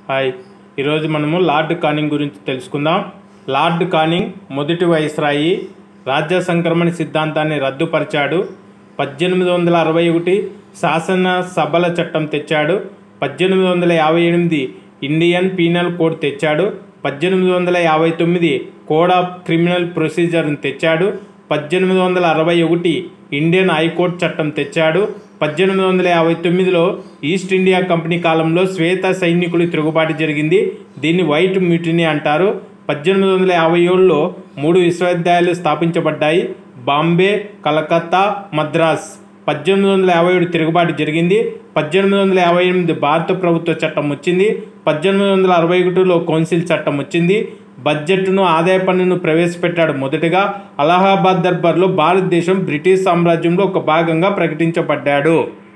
hi ఈరోజు మనము lord Canning గురించి తెలుసుకుందాం లార్డ్ కానింగ్ మొదటి వైస్రాయి రాజ్య సంక్రమణ సిద్ధాంతాన్ని రద్దుపరిచాడు పద్దెనిమిది వందల అరవై ఒకటి శాసన సభల చట్టం తెచ్చాడు పద్దెనిమిది వందల యాభై ఎనిమిది ఇండియన్ పీనల్ కోడ్ తెచ్చాడు పద్దెనిమిది వందల యాభై తొమ్మిది కోడ్ ఆఫ్ క్రిమినల్ ప్రొసీజర్ని తెచ్చాడు పద్దెనిమిది వందల అరవై ఒకటి ఇండియన్ హైకోర్టు చట్టం తెచ్చాడు పద్దెనిమిది వందల యాభై తొమ్మిదిలో ఈస్ట్ ఇండియా కంపెనీ కాలంలో శ్వేత సైనికులు తిరుగుబాటు జరిగింది దీన్ని వైట్ మ్యూటినీ అంటారు పద్దెనిమిది వందల యాభై ఏడులో మూడు విశ్వవిద్యాలయాలు స్థాపించబడ్డాయి బాంబే కలకత్తా మద్రాస్ పద్దెనిమిది వందల యాభై ఏడు తిరుగుబాటు జరిగింది పద్దెనిమిది వందల యాభై ఎనిమిది భారత ప్రభుత్వ చట్టం వచ్చింది పద్దెనిమిది వందల అరవై ఒకటిలో కౌన్సిల్ చట్టం వచ్చింది బడ్జెట్ను ఆదాయ పన్నును ప్రవేశపెట్టాడు మొదటగా అలహాబాద్ దర్బార్లో భారతదేశం బ్రిటిష్ సామ్రాజ్యంలో ఒక భాగంగా ప్రకటించబడ్డాడు